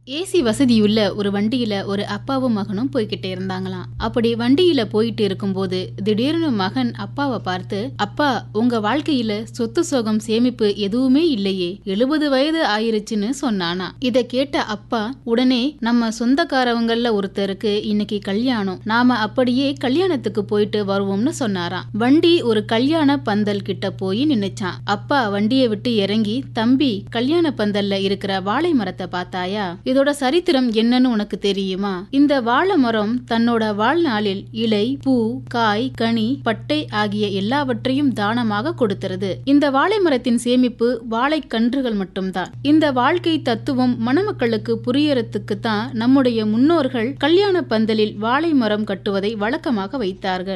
AC வசதியுள்ள ஒரு வண்டியில ஒரு அப்பாவும் மகனும் போய்கிட்டே இருந்தாங்களாம் அப்படி வண்டியில போயிட்டு இருக்கும்போது திடீர்னு மகன் அப்பாவை பார்த்து அப்பா உங்க வாழ்க்கையில சொத்து சோகம் சேமிப்பு எதுவுமே இல்லையே எழுபது வயது ஆயிருச்சுன்னு சொன்னானா இத கேட்ட அப்பா உடனே நம்ம சொந்தக்காரவங்கள்ல ஒருத்தருக்கு இன்னைக்கு கல்யாணம் நாம அப்படியே கல்யாணத்துக்கு போயிட்டு வருவோம்னு சொன்னாராம் வண்டி ஒரு கல்யாண பந்தல் கிட்ட போய் நின்னுச்சான் அப்பா வண்டியை விட்டு இறங்கி தம்பி கல்யாண பந்தல்ல இருக்கிற வாழை மரத்தை பார்த்தாயா இதோட சரித்திரம் என்னன்னு உனக்கு தெரியுமா இந்த வாழை மரம் தன்னோட வாழ்நாளில் இலை பூ காய் கனி பட்டை ஆகிய எல்லாவற்றையும் தானமாக கொடுக்கிறது இந்த வாழை மரத்தின் சேமிப்பு வாழை கன்றுகள் மட்டும்தான் இந்த வாழ்க்கை தத்துவம் மணமக்களுக்கு புரியறதுக்கு தான் நம்முடைய முன்னோர்கள் கல்யாண பந்தலில் வாழை மரம் கட்டுவதை வழக்கமாக வைத்தார்கள்